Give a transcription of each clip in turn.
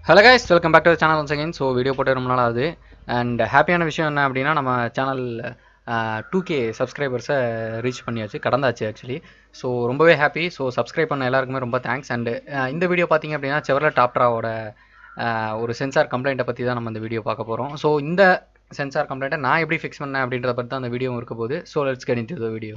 hello guys welcome back to channel once again so video போட்டு ரொம்ப நாள் ஆகுது அண்ட் ஹாப்பியான விஷயம் என்ன அப்படின்னா நம்ம சேனல் டூ கே சப்ஸ்கிரைபர்ஸை ரீச் பண்ணியாச்சு கடந்தாச்சு ஆக்சுவலி ஸோ ரொம்பவே ஹாப்பி ஸோ சப்ஸ்கிரைப் பண்ண எல்லாருக்குமே ரொம்ப தேங்க்ஸ் அண்டு இந்த வீடியோ பார்த்தீங்க அப்படின்னா செவர்ல டாப்ட்ராவோட ஒரு சென்சார் கம்ப்ளைண்ட்டை பற்றி தான் நம்ம இந்த வீடியோ பார்க்க போகிறோம் ஸோ இந்த சென்சார் கம்ப்ளைண்ட்டை நான் எப்படி ஃபிக்ஸ் பண்ணேன் அப்படின்றத பற்றி தான் அந்த வீடியோ இருக்க போகுது so let's get into the video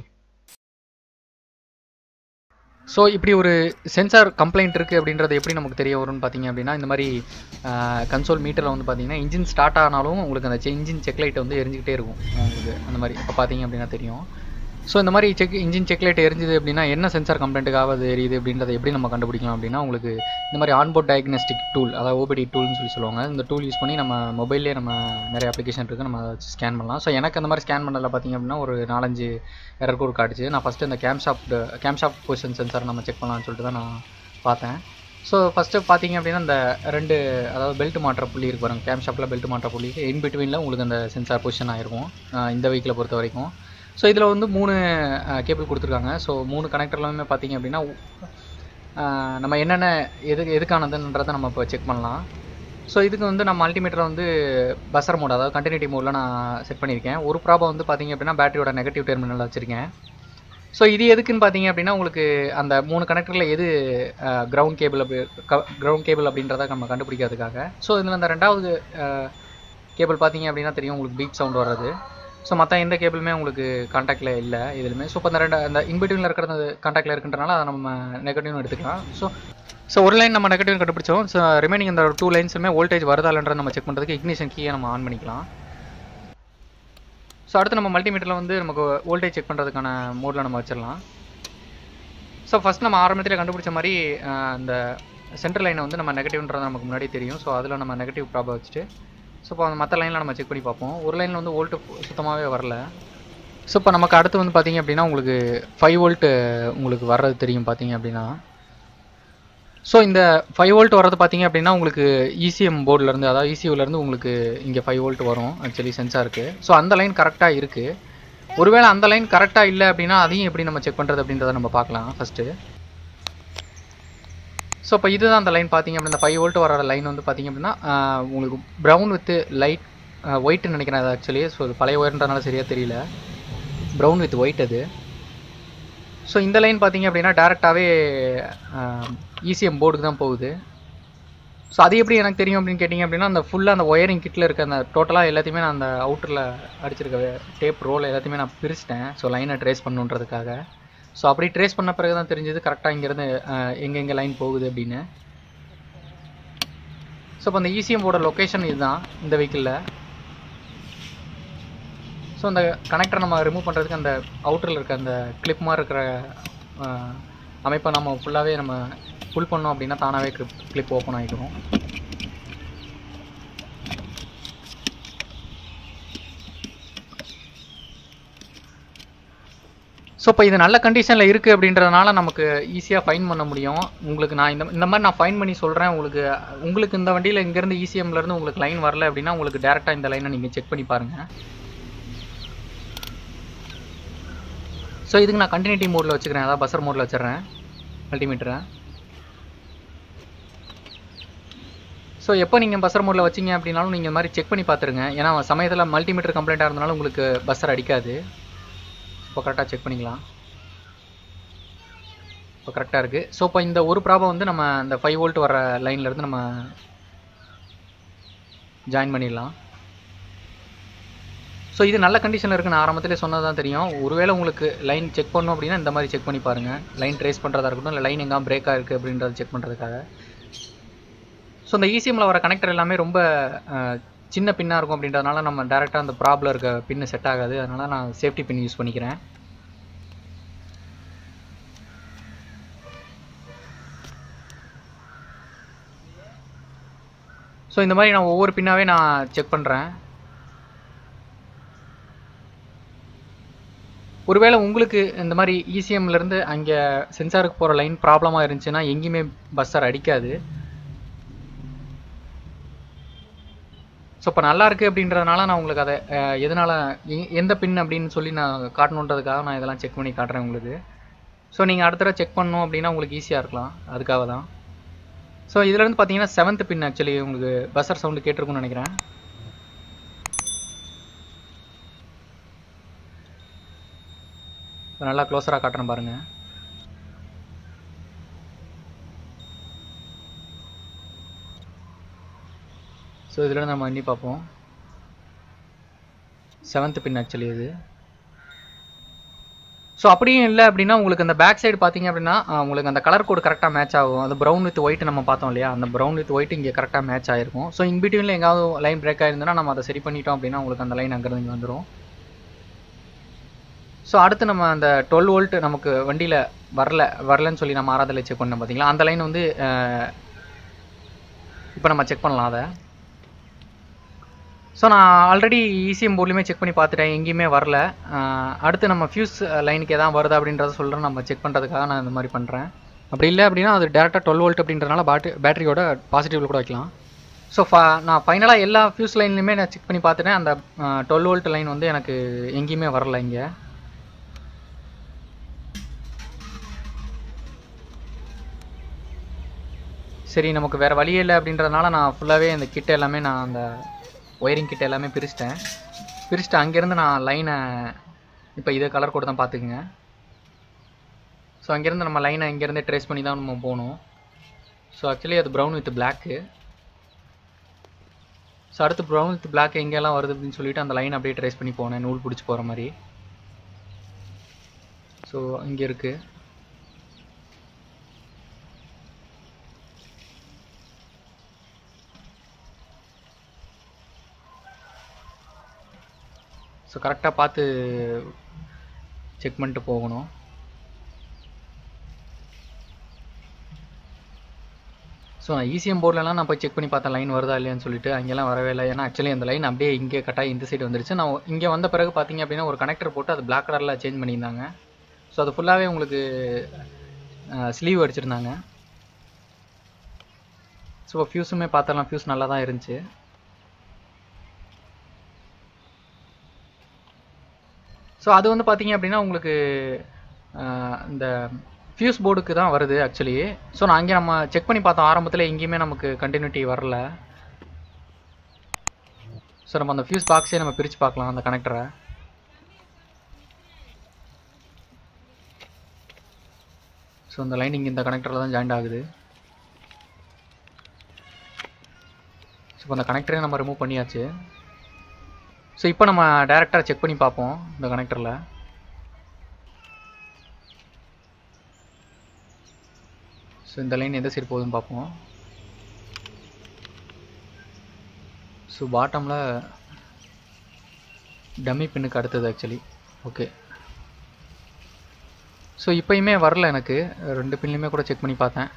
so இப்படி ஒரு சென்சார் கம்ப்ளைண்ட் இருக்குது அப்படின்றது எப்படி நமக்கு தெரிய வரும்னு பார்த்தீங்க அப்படின்னா இந்த மாதிரி கன்சோல் மீட்டரில் வந்து பார்த்தீங்கன்னா இன்ஜின் ஸ்டார்ட் ஆனாலும் உங்களுக்கு அந்த இன்ஜின் செக் லைட் வந்து எரிஞ்சிக்கிட்டே இருக்கும் உங்களுக்கு அந்த மாதிரி இப்போ பார்த்தீங்க அப்படின்னா தெரியும் ஸோ இந்த மாதிரி செக் இன்ஜின் செக் லைட் எரிஞ்சுது அப்படின்னா என்ன சென்சார் கம்ப்ளைண்ட்டுக்காக அது எரியுது அப்படின்றத எப்படி நம்ம கண்டுபிடிக்கலாம் அப்படின்னா உங்களுக்கு இந்த மாதிரி ஆன்போர்ட் டயக்னஸ்டிக் டூல் அதாவது ஓபிடி டூல்னு சொல்லி சொல்லுவாங்க இந்த டூல் யூஸ் பண்ணி நம்ம மொபைல்லே நம்ம நிறைய அப்ளிகேஷன் இருக்குது நம்ம அதை வச்சு ஸ்கேன் பண்ணலாம் ஸோ எனக்கு அந்த மாதிரி ஸ்கேன் பண்ணதில் பார்த்தீங்க அப்படின்னா ஒரு நாலஞ்சு எரர் கோட் காட்டுச்சு நான் ஃபஸ்ட்டு இந்த கேம்ஷாஃப்ட் கேம்ஷாஃப்ட் பொசிஷன் சென்சார் நம்ம செக் பண்ணலாம்னு சொல்லிட்டு தான் நான் பார்த்தேன் ஸோ ஃபஸ்ட்டு பார்த்தீங்க அப்படின்னா இந்த ரெண்டு அதாவது பெல்ட் மாற்ற புள்ளி இருக்கு பாருங்க கேம் ஷாப்பில் பெல்ட் மாற்ற புள்ளி இன் பிட்வீனில் உங்களுக்கு அந்த சென்சார் பொசிஷன் ஆயிருக்கும் இந்த வெஹிக்கிளை பொறுத்த வரைக்கும் ஸோ இதில் வந்து மூணு கேபிள் கொடுத்துருக்காங்க ஸோ மூணு கனெக்டர்லாமே பார்த்தீங்க அப்படின்னா நம்ம என்னென்ன எது எதுக்கானதுன்றதை நம்ம இப்போ செக் பண்ணலாம் ஸோ இதுக்கு வந்து நம்ம மல்டிமீட்டரை வந்து பஸ்ஸர் மோட் அதாவது கண்டினியூட்டி மோடில் நான் செட் பண்ணியிருக்கேன் ஒரு ப்ராப்ளம் வந்து பார்த்தீங்க அப்படின்னா பேட்டரியோட நெகட்டிவ் டெர்மினல் வச்சுருக்கேன் ஸோ இது எதுக்குன்னு பார்த்தீங்க அப்படின்னா உங்களுக்கு அந்த மூணு கனெக்டரில் எது கிரவுண்ட் கேபிள் அப்படி கிரவுண்ட் கேபிள் அப்படின்றத நம்ம கண்டுபிடிக்கிறதுக்காக ஸோ இதில் அந்த ரெண்டாவது கேபிள் பார்த்தீங்க அப்படின்னா தெரியும் உங்களுக்கு பீப் சவுண்ட் வர்றது ஸோ மற்ற எந்த கேபிளுமே உங்களுக்கு காண்டாக்டில் இல்லை இதுலையுமே ஸோ இப்போ அந்த ரெண்டு அந்த இன்பிட்வீனில் இருக்கிற காண்டாக்டில் இருக்குன்றனால அதை நம்ம நெகட்டிவ்னு எடுத்துக்கலாம் ஸோ ஸோ ஒரு லைன் நம்ம நெகட்டிவ் கண்டுபிடிச்சோம் ஸோ ரிமைனிங் இந்த டூ லைன்ஸுமே வோல்டேஜ் வருதாலன்றதை நம்ம செக் பண்ணுறதுக்கு இக்னிஷன் கீயை நம்ம ஆன் பண்ணிக்கலாம் ஸோ அடுத்து நம்ம மல்டிமீட்டரில் வந்து நமக்கு வோல்டேஜ் செக் பண்ணுறதுக்கான மோடில் நம்ம வச்சிடலாம் ஸோ ஃபஸ்ட் நம்ம ஆரம்பத்தில் கண்டுபிடிச்ச மாதிரி அந்த சென்ட்ரல் லைனை வந்து நம்ம நெகட்டிவ்ன்றது நமக்கு முன்னாடி தெரியும் ஸோ அதில் நம்ம நெகட்டிவ் ப்ராப்ளம் வச்சுட்டு ஸோ இப்போ அந்த மற்ற லைனில் நம்ம செக் பண்ணி பார்ப்போம் ஒரு லைனில் வந்து வோல்ட்டு சுத்தமாகவே வரல ஸோ இப்போ நமக்கு அடுத்து வந்து பார்த்தீங்க அப்படின்னா உங்களுக்கு ஃபைவ் வோல்ட்டு உங்களுக்கு வர்றது தெரியும் பார்த்தீங்க அப்படின்னா ஸோ இந்த ஃபைவ் வோல்ட் வர்றது பார்த்தீங்க அப்படின்னா உங்களுக்கு இசிஎம் போர்டிலேருந்து அதாவது இசியூலேருந்து உங்களுக்கு இங்கே ஃபைவ் வோல்ட் வரும் ஆக்சுவலி சென்சாருக்கு ஸோ அந்த லைன் கரெக்டாக இருக்குது ஒருவேளை அந்த லைன் கரெக்டாக இல்லை அப்படின்னா அதையும் எப்படி நம்ம செக் பண்ணுறது அப்படின்றத நம்ம பார்க்கலாம் ஃபஸ்ட்டு ஸோ இப்போ இதுதான் அந்த லைன் பார்த்தீங்க அப்படின்னா ஃபைவ் வோல்ட் வர லைன் வந்து பார்த்தீங்க அப்படின்னா உங்களுக்கு ப்ரௌன் வித் லைட் ஒயிட்னு நினைக்கிறேன் அது ஆக்சுவலி ஸோ அது பழைய ஒயர்ன்றனால சரியாக தெரியல ப்ரௌன் வித் ஒயிட் அது ஸோ இந்த லைன் பார்த்தீங்க அப்படின்னா டேரெக்டாகவே இசிஎம் போர்டுக்கு தான் போகுது ஸோ அது எப்படி எனக்கு தெரியும் அப்படின்னு கேட்டிங்க அப்படின்னா அந்த ஃபுல்லாக அந்த ஒயரிங் கிட்டில் இருக்க அந்த டோட்டலாக எல்லாத்தையுமே நான் அந்த அவுட்டரில் அடிச்சிருக்க டேப் ரோல் எல்லாத்தையுமே நான் பிரிச்சிட்டேன் ஸோ லைனை ட்ரேஸ் பண்ணுன்றதுக்காக ஸோ அப்படி ட்ரேஸ் பண்ண பிறகு தான் தெரிஞ்சது கரெக்டாக இங்கேருந்து எங்கெங்கே லைன் போகுது அப்படின்னு ஸோ இப்போ அந்த இசிஎம் போர்ட லொக்கேஷன் இதுதான் இந்த வெஹிக்கிளில் ஸோ அந்த கனெக்டரை நம்ம ரிமூவ் பண்ணுறதுக்கு அந்த அவுட்டரில் இருக்க அந்த கிளிப் மாதிரி இருக்கிற அமைப்பை நம்ம ஃபுல்லாகவே நம்ம ஃபுல் பண்ணோம் அப்படின்னா தானாகவே கிளிப் கிளிப் ஓப்பன் ஆகிடும் ஸோ இப்போ இது நல்ல கண்டிஷனில் இருக்குது அப்படின்றதுனால நமக்கு ஈஸியாக ஃபைன் பண்ண முடியும் உங்களுக்கு நான் இந்த இந்த மாதிரி நான் ஃபைன் பண்ணி சொல்கிறேன் உங்களுக்கு உங்களுக்கு இந்த வண்டியில் இங்கேருந்து இசிஎம்லேருந்து உங்களுக்கு லைன் வரல அப்படின்னா உங்களுக்கு டேரெக்டாக இந்த லைனை நீங்கள் செக் பண்ணி பாருங்கள் ஸோ இதுக்கு நான் கண்டினியூட்டி மோடில் வச்சுக்கிறேன் அதாவது பஸ்ஸர் மோடில் வச்சிடுறேன் மல்டிமீட்டரை ஸோ எப்போ நீங்கள் பஸ்ஸர் மோடில் வச்சிங்க அப்படின்னாலும் நீங்கள் இந்த மாதிரி செக் பண்ணி பார்த்துருங்க ஏன்னா சமயத்தில் மல்டிமீட்டர் கம்ப்ளைண்ட்டாக இருந்தாலும் உங்களுக்கு பஸ்ஸர் அடிக்காது இப்போ கரெக்டாக செக் பண்ணிக்கலாம் இப்போ கரெக்டாக இருக்குது ஸோ இப்போ இந்த ஒரு ப்ராப்ளம் வந்து நம்ம இந்த ஃபைவ் வோல்ட் வர லைன்லேருந்து நம்ம ஜாயின் பண்ணிடலாம் ஸோ இது நல்ல கண்டிஷனில் இருக்குன்னு ஆரம்பத்திலே சொன்னது தான் தெரியும் ஒருவேளை உங்களுக்கு லைன் செக் பண்ணணும் அப்படின்னா இந்த மாதிரி செக் பண்ணி பாருங்கள் லைன் ட்ரேஸ் பண்ணுறதா இருக்கட்டும் இல்லை லைன் எங்கே பிரேக் ஆகிருக்கு அப்படின்றத செக் பண்ணுறதுக்காக ஸோ இந்த இசிஎம்மில் வர கனெக்டர் எல்லாமே ரொம்ப சின்ன பின்னாக இருக்கும் அப்படின்றதுனால நம்ம டேரெக்டாக அந்த ப்ராப்ளம் இருக்க பின்னு செட் ஆகாது அதனால் நான் சேஃப்டி பின் யூஸ் பண்ணிக்கிறேன் ஸோ இந்த மாதிரி நான் ஒவ்வொரு பின்னாவே நான் செக் பண்ணுறேன் ஒருவேளை உங்களுக்கு இந்த மாதிரி இசிஎம்லேருந்து அங்கே சென்சாருக்கு போகிற லைன் ப்ராப்ளமாக இருந்துச்சுன்னா எங்கேயுமே பஸ்ஸர் அடிக்காது ஸோ இப்போ நல்லா இருக்குது அப்படின்றதுனால நான் உங்களுக்கு அதை எதனால் எந்த பின் அப்படின்னு சொல்லி நான் காட்டணுன்றதுக்காக நான் இதெல்லாம் செக் பண்ணி காட்டுறேன் உங்களுக்கு ஸோ நீங்கள் அடுத்த தடவை செக் பண்ணணும் அப்படின்னா உங்களுக்கு ஈஸியாக இருக்கலாம் அதுக்காக தான் ஸோ இதுல இருந்து பார்த்தீங்கன்னா செவன்த் பின் ஆக்சுவலி உங்களுக்கு பஸ்ஸர் சவுண்டு கேட்டிருக்கும்னு நினைக்கிறேன் இப்ப நல்லா க்ளோஸராக காட்டுறேன் பாருங்க ஸோ இதில் நம்ம எண்ணி பார்ப்போம் செவன்த் பின் ஆக்சுவலி இது ஸோ அப்படியும் இல்லை அப்படின்னா உங்களுக்கு அந்த பேக் சைடு பார்த்தீங்க அப்படின்னா ஆஹ், உங்களுக்கு அந்த கலர் கோட் கரெக்டாக மேட்ச் ஆகும் அந்த ப்ரௌன் வித் ஒயிட் நம்ம பார்த்தோம் இல்லையா அந்த ப்ரௌன் வித் ஒயிட் இங்கே கரெக்டாக மேட்ச் ஆயிருக்கும் ஸோ இன் பிட்வீனில் எங்காவது லைன் பிரேக் ஆயிருந்ததுன்னா நம்ம அதை சரி பண்ணிட்டோம் அப்படின்னா உங்களுக்கு அந்த லைன் அங்கேருந்து இங்கே வந்துடும் ஸோ அடுத்து நம்ம அந்த டுவெல் வோல்ட் நமக்கு வண்டியில் வரல வரலன்னு சொல்லி நம்ம ஆறாவதுல செக் பண்ணோம் பார்த்தீங்களா அந்த லைன் வந்து இப்போ நம்ம செக் பண்ணலாம் அதை ஸோ நான் ஆல்ரெடி இசிஎம் போர்ட்லையுமே செக் பண்ணி பார்த்துட்டேன் எங்கேயுமே வரல அஹ் அடுத்து நம்ம ஃபியூஸ் லைனுக்கு எதாவது வருதா அப்படின்றத சொல்கிறேன் நம்ம செக் பண்ணுறதுக்காக நான் இந்த மாதிரி பண்ணுறேன் அப்படி இல்லை அப்படின்னா அது டேரெக்டாக டுவெல் வோல்ட் அப்படின்றனால பேட்டரி பேட்டரியோட பாசிட்டிவில் கூட வைக்கலாம் ஸோ ஃபா நான் ஃபைனலாக எல்லா ஃபியூஸ் லைன்லையுமே நான் செக் பண்ணி பார்த்துட்டேன் அந்த டுவெல் வோல்ட் லைன் வந்து எனக்கு எங்கேயுமே வரல இங்கே சரி நமக்கு வேறு வழியே இல்லை அப்படின்றதுனால நான் ஃபுல்லாகவே இந்த கிட்ட எல்லாமே நான் அந்த ஒயரிங் கிட்ட எல்லாமே பிரிச்சிட்டேன் பிரிச்சுட்டு அங்கேருந்து நான் லைனை இப்போ இதே கலர் கூட தான் பார்த்துக்குங்க ஸோ அங்கேருந்து நம்ம லைனை இங்கேருந்தே ட்ரேஸ் பண்ணி தான் நம்ம போகணும் ஸோ ஆக்சுவலி அது ப்ரௌன் வித் பிளாக்கு ஸோ அடுத்து ப்ரௌன் வித் பிளாக் எங்கெல்லாம் வருது அப்படின்னு சொல்லிட்டு அந்த லைன் அப்படியே ட்ரேஸ் பண்ணி போனேன் நூல் பிடிச்சி போகிற மாதிரி ஸோ இங்கே இருக்குது ஸோ கரெக்டாக பார்த்து செக் பண்ணிட்டு போகணும் ஸோ நான் இசிஎம் போர்ட்லலாம் நான் போய் செக் பண்ணி பார்த்தேன் லைன் வருதா இல்லையான்னு சொல்லிட்டு அங்கெல்லாம் வரவே இல்லை ஏன்னா ஆக்சுவலி அந்த லைன் அப்படியே இங்கே கட்டாக இந்த சைடு வந்துருச்சு நான் இங்கே வந்த பிறகு பார்த்தீங்க அப்படின்னா ஒரு கனெக்டர் போட்டு அது பிளாக் கலரில் சேஞ்ச் பண்ணியிருந்தாங்க ஸோ அது ஃபுல்லாகவே உங்களுக்கு ஸ்லீவ் அடிச்சிருந்தாங்க ஸோ ஃபியூஸுமே பார்த்தரலாம் ஃபியூஸ் நல்லா தான் இருந்துச்சு ஸோ அது வந்து பார்த்தீங்க அப்படின்னா உங்களுக்கு ஆஹ், இந்த ஃபியூஸ் போர்டுக்கு தான் வருது ஆக்சுவலி ஸோ நான் அங்கே நம்ம செக் பண்ணி பார்த்தோம் ஆரம்பத்தில் எங்கேயுமே நமக்கு கண்டினியூட்டி வரல ஸோ நம்ம அந்த ஃபியூஸ் பாக்ஸே நம்ம பிரித்து பார்க்கலாம் அந்த கனெக்டரை ஸோ இந்த லைன் இங்கே இந்த கனெக்டரில் தான் ஜாயிண்ட் ஆகுது ஸோ இப்போ அந்த கனெக்டரே நம்ம ரிமூவ் பண்ணியாச்சு ஸோ இப்போ நம்ம டேரெக்டாக செக் பண்ணி பார்ப்போம் இந்த கனெக்டரில் ஸோ இந்த லைன் எந்த சைடு போகுதுன்னு பார்ப்போம் ஸோ பாட்டமில் டம்மி பின்னுக்கு அடுத்தது ஆக்சுவலி ஓகே ஸோ இப்போயுமே வரல எனக்கு ரெண்டு பின்லையுமே கூட செக் பண்ணி பார்த்தேன்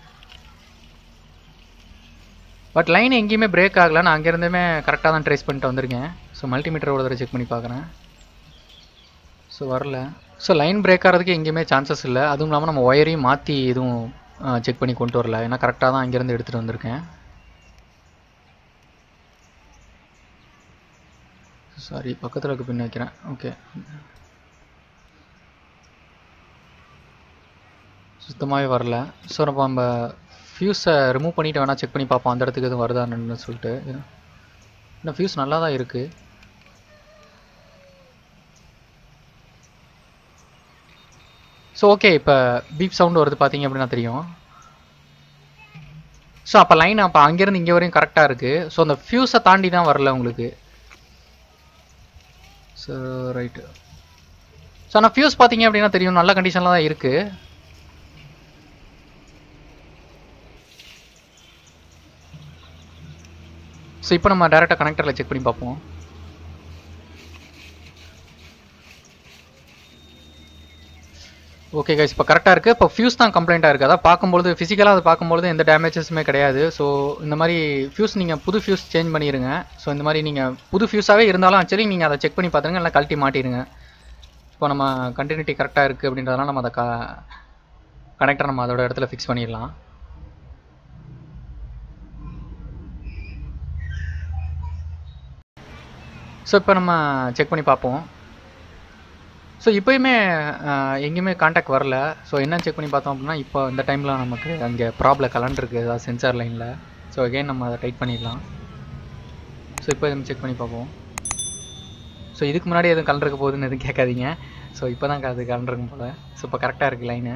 பட் லைன் எங்கேயுமே பிரேக் ஆகல நான் அங்கேருந்துமே கரெக்டாக தான் ட்ரேஸ் பண்ணிட்டு வந்திருக்கேன் ஸோ மல்டிமீட்டர் ஒரு தடவை செக் பண்ணி பார்க்குறேன் ஸோ வரல ஸோ லைன் பிரேக் ஆகிறதுக்கு எங்கேயுமே சான்சஸ் இல்லை அதுவும் இல்லாமல் நம்ம ஒயரையும் மாற்றி எதுவும் செக் பண்ணி கொண்டு வரல ஏன்னா கரெக்டாக தான் அங்கேருந்து எடுத்துகிட்டு வந்திருக்கேன் சாரி பக்கத்தில் இருக்க பின் வைக்கிறேன் ஓகே சுத்தமாகவே வரல ஸோ நம்ம நம்ம ஃபியூஸை ரிமூவ் பண்ணிட்டு வேணால் செக் பண்ணி பார்ப்போம் அந்த இடத்துக்கு எதுவும் வருதான்னு சொல்லிட்டு இன்னும் ஃபியூஸ் நல்லா தான் இருக்குது ஸோ ஓகே இப்போ பீப் சவுண்ட் வருது பார்த்தீங்க அப்படின்னா தெரியும் ஸோ அப்போ லைன் அப்போ அங்கேருந்து இங்கே வரையும் கரெக்டாக இருக்குது ஸோ அந்த ஃபியூஸை தாண்டி தான் வரல உங்களுக்கு ஸோ ரைட்டு ஸோ ஆனால் ஃபியூஸ் பார்த்தீங்க அப்படின்னா தெரியும் நல்ல கண்டிஷனில் தான் இருக்குது ஸோ இப்போ நம்ம டேரெக்டாக கனெக்டரில் செக் பண்ணி பார்ப்போம் ஓகே கைஸ் இப்போ கரெக்டாக இருக்குது இப்போ ஃபியூஸ் தான் கம்ப்ளைண்ட்டாக இருக்குது அதான் பார்க்கும்பொழுது ஃபிசிக்கலாக அதை பார்க்கும்பொழுது எந்த டேமேஜஸுமே கிடையாது ஸோ இந்த மாதிரி ஃபியூஸ் நீங்கள் புது ஃபியூஸ் சேஞ்ச் பண்ணிடுங்க ஸோ இந்த மாதிரி நீங்கள் புது ஃபியூஸாகவே இருந்தாலும் ஆக்சுவலி நீங்கள் அதை செக் பண்ணி பார்த்துருங்க இல்லை கழட்டி மாட்டிடுங்க இப்போ நம்ம கண்டினியூட்டி கரெக்டாக இருக்குது அப்படின்றதுனால நம்ம அதை க கனெக்டர் நம்ம அதோட இடத்துல ஃபிக்ஸ் பண்ணிடலாம் ஸோ இப்போ நம்ம செக் பண்ணி பார்ப்போம் ஸோ இப்போயுமே எங்கேயுமே காண்டாக்ட் வரல ஸோ என்ன செக் பண்ணி பார்த்தோம் அப்படின்னா இப்போ இந்த டைமில் நமக்கு அங்கே ப்ராப்ளம் கலண்டுருக்கு ஏதாவது சென்சார் லைனில் ஸோ அகைன் நம்ம அதை டைட் பண்ணிடலாம் ஸோ இப்போ நம்ம செக் பண்ணி பார்ப்போம் ஸோ இதுக்கு முன்னாடி எதுவும் கலண்டுருக்க போகுதுன்னு எதுவும் கேட்காதீங்க ஸோ இப்போ தான் அது கலண்டுருக்கும் போல் ஸோ இப்போ கரெக்டாக இருக்குது லைனு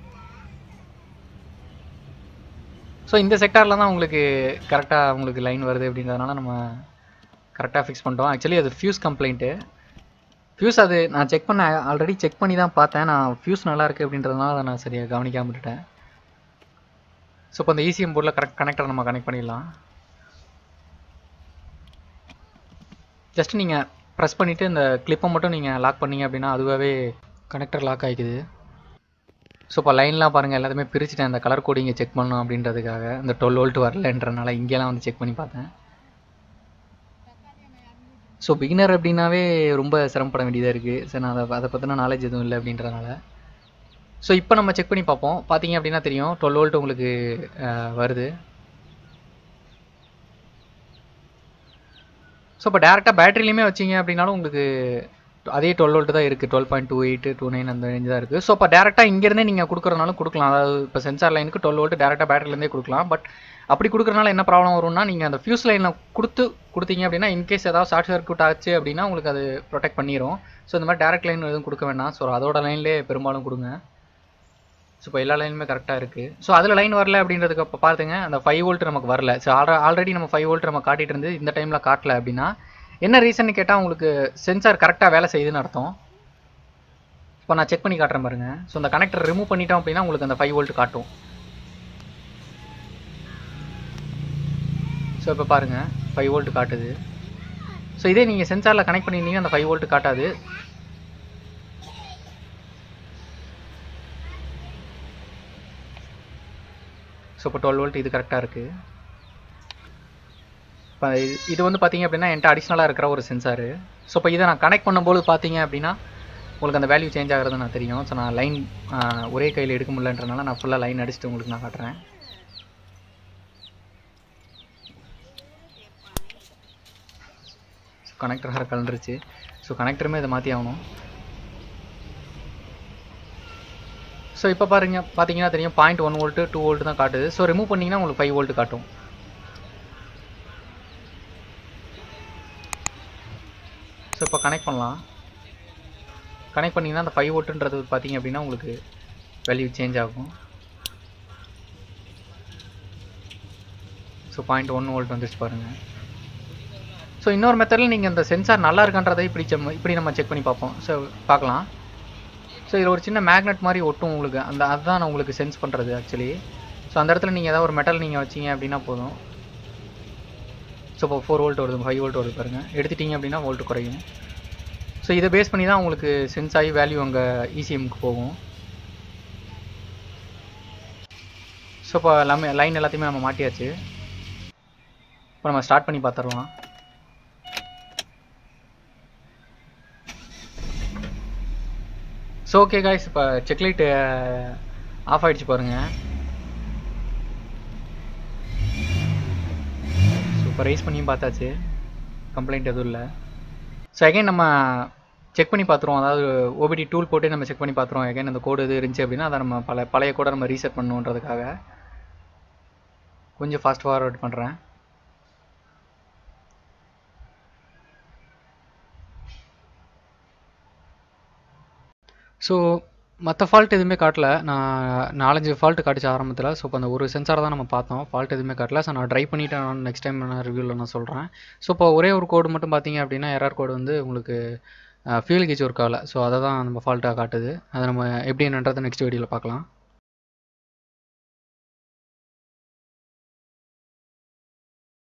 ஸோ இந்த செக்டாரில் தான் உங்களுக்கு கரெக்டாக உங்களுக்கு லைன் வருது அப்படின்றதுனால நம்ம கரெக்டாக ஃபிக்ஸ் பண்ணிட்டோம் ஆக்சுவலி அது ஃபியூஸ் கம்ப்ளைண்ட்டு ஃபியூஸ் அது நான் செக் பண்ண ஆல்ரெடி செக் பண்ணி தான் பார்த்தேன் நான் ஃபியூஸ் நல்லா இருக்குது அப்படின்றதுனால அதை நான் சரியாக கவனிக்காம விட்டுட்டேன் ஸோ இப்போ இந்த இசிஎம் போர்டில் கரெக்ட் கனெக்டர் நம்ம கனெக்ட் பண்ணிடலாம் ஜஸ்ட் நீங்கள் ப்ரெஸ் பண்ணிவிட்டு இந்த கிளிப்பை மட்டும் நீங்கள் லாக் பண்ணீங்க அப்படின்னா அதுவாகவே கனெக்டர் லாக் ஆகிக்குது ஸோ இப்போ லைன்லாம் பாருங்கள் எல்லாத்தையுமே பிரிச்சுட்டேன் இந்த கலர் கோடிங்கை செக் பண்ணணும் அப்படின்றதுக்காக இந்த டுவெல் வோல்ட் வரலன்றனால இங்கேலாம் வந்து செக் பண்ணி பார்த்தேன் ஸோ பிகினர் அப்படின்னாவே ரொம்ப சிரமப்பட வேண்டியதாக இருக்குது சரி நான் அதை அதை பற்றின நாலேஜ் எதுவும் இல்லை அப்படின்றதுனால ஸோ இப்போ நம்ம செக் பண்ணி பார்ப்போம் பார்த்தீங்க அப்படின்னா தெரியும் டுவெல் வோல்ட் உங்களுக்கு அஹ், வருது ஸோ இப்போ டேரெக்டாக பேட்டரிலையுமே வச்சிங்க அப்படின்னாலும் உங்களுக்கு அதே டுவெல் வோல்ட் தான் இருக்குது twelve point two eight two nine அந்த ரேஞ்ச் தான் இருக்குது ஸோ இப்போ டேரெக்டாக இங்கேருந்தே நீங்கள் கொடுக்குறனாலும் கொடுக்கலாம் அதாவது இப்போ சென்சார் லைனுக்கு டுவெல் வோல்ட் டேரெக்டாக பேட்டரிலேருந்தே கொடுக்கலாம் பட் அப்படி கொடுக்குறனால என்ன ப்ராப்ளம் வரும்னா நீங்கள் அந்த ஃபியூஸ் லைனில் கொடுத்து கொடுத்தீங்க அப்படின்னா இன்கேஸ் ஏதாவது ஷார்ட் சர்க்யூட் ஆச்சு அப்படின்னா உங்களுக்கு அது ப்ரொடெக்ட் பண்ணிடும் ஸோ இந்த மாதிரி டேரக்ட் லைன் எதுவும் கொடுக்க வேண்டாம் ஸோ அதோட லைன்லேயே பெரும்பாலும் கொடுங்க ஸோ இப்போ எல்லா லைனுமே கரெக்டாக இருக்குது ஸோ அதில் லைன் வரல அப்படின்றதுக்கு இப்போ பார்த்துங்க அந்த ஃபைவ் வோல்ட் நமக்கு வரல ஸோ ஆல்ரெடி நம்ம ஃபைவ் வோல்ட் நம்ம காட்டிட்டு இருந்து இந்த டைமில் காட்டல அப்படின்னா என்ன ரீசன் கேட்டால் உங்களுக்கு சென்சார் கரெக்டாக வேலை செய்யுதுன்னு அர்த்தம் இப்போ நான் செக் பண்ணி காட்டுறேன் பாருங்க ஸோ அந்த கனெக்டர் ரிமூவ் பண்ணிட்டோம் அப்படின்னா உங்களுக்கு அந்த ஃபைவ் வோல்ட் காட்டும் ஸோ இப்போ பாருங்க ஃபைவ் வோல்ட் காட்டுது ஸோ இதே நீங்கள் சென்சாரில் கனெக்ட் பண்ணியிருந்தீங்கன்னா அந்த ஃபைவ் வோல்ட் காட்டாது ஸோ இப்போ டுவெல் வோல்ட் இது கரெக்டாக இருக்குது இப்போ இது- இது வந்து பார்த்தீங்க அப்படின்னா என்கிட்ட அடிஷ்னலாக இருக்கிற ஒரு சென்சாரு ஸோ இப்போ இதை நான் கனெக்ட் பண்ணும்போது பார்த்தீங்க அப்படின்னா உங்களுக்கு அந்த வேல்யூ சேஞ்ச் ஆகிறது நான் தெரியும் ஸோ நான் லைன் ஒரே கையில் எடுக்க முடியலன்றனால நான் ஃபுல்லாக லைன் அடிச்சுட்டு உங்களுக்கு நான் காட்டுறேன் ஸோ கனெக்டர் வேறு கலந்துருச்சு ஸோ கனெக்டருமே இதை மாற்றி ஆகணும் ஸோ இப்போ பாருங்க பார்த்தீங்கன்னா தெரியும் point one volt two volt தான் காட்டுது ஸோ ரிமூவ் பண்ணிங்கன்னா உங்களுக்கு ஃபைவ் வோல்ட் காட்டும் ஸோ இப்போ கனெக்ட் பண்ணலாம் கனெக்ட் பண்ணிங்கன்னா அந்த ஃபைவ் வோல்ட்டுன்றது பார்த்தீங்க அப்படின்னா உங்களுக்கு வேல்யூ சேஞ்ச் ஆகும் ஸோ பாயிண்ட் ஒன் வோல்ட் வந்துச்சு பாருங்கள் ஸோ இன்னொரு மெத்தடில் நீங்கள் இந்த சென்சார் நல்லா இருக்கான்றதை இப்படி செம் இப்படி நம்ம செக் பண்ணி பார்ப்போம் ஸோ பார்க்கலாம் ஸோ இதில் ஒரு சின்ன மேக்னெட் மாதிரி ஒட்டும் உங்களுக்கு அந்த அதுதான் நான் உங்களுக்கு சென்ஸ் பண்ணுறது ஆக்சுவலி ஸோ அந்த இடத்துல நீங்கள் ஏதாவது ஒரு மெட்டல் நீங்கள் வச்சீங்க அப்படின்னா போதும் ஸோ இப்போ ஃபோர் வோல்ட் வருது ஃபைவ் வோல்ட் வருது பாருங்கள் எடுத்துட்டீங்க அப்படின்னா வோல்ட் குறையும் ஸோ இதை பேஸ் பண்ணி தான் உங்களுக்கு சென்ஸ் ஆகி வேல்யூ அங்கே இசிஎம்க்கு போகும் ஸோ இப்போ எல்லாமே லைன் எல்லாத்தையுமே நம்ம மாட்டியாச்சு இப்போ நம்ம ஸ்டார்ட் பண்ணி பார்த்துடலாம் ஸோ ஓகே காய்ஸ் இப்போ செக்லைட்டு ஆஃப் ஆயிடுச்சு பாருங்க இப்போ ரைஸ் பண்ணியும் பார்த்தாச்சு கம்ப்ளைண்ட் எதுவும் இல்லை ஸோ அகைன் நம்ம செக் பண்ணி பார்த்துருவோம் அதாவது ஓபிடி டூல் போட்டு நம்ம செக் பண்ணி பார்த்துருவோம் அகைன் அந்த கோடு எது இருந்துச்சு அப்படின்னா அதை நம்ம பல பழைய கோடை நம்ம ரீசெட் பண்ணுன்றதுக்காக கொஞ்சம் ஃபாஸ்ட் ஃபார்வர்ட் பண்ணுறேன் ஸோ மற்ற ஃபால்ட் எதுவுமே காட்டல நான் நாலஞ்சு ஃபால்ட் காட்டுச்சு ஆரம்பத்தில் ஸோ இப்போ அந்த ஒரு சென்சாரை தான் நம்ம பார்த்தோம் ஃபால்ட் எதுவுமே காட்டல ஸோ நான் ட்ரை பண்ணிவிட்டு நான் நெக்ஸ்ட் டைம் நான் ரிவ்யூவில் நான் சொல்கிறேன் ஸோ இப்போ ஒரே ஒரு கோடு மட்டும் பார்த்தீங்க அப்படின்னா எரர் கோடு வந்து உங்களுக்கு ஃபியூல் கேஜ் ஒர்க் ஆகல ஸோ அதை தான் நம்ம ஃபால்ட்டாக காட்டுது அதை நம்ம எப்படி என்னன்றதை நெக்ஸ்ட் வீடியோவில் பார்க்கலாம்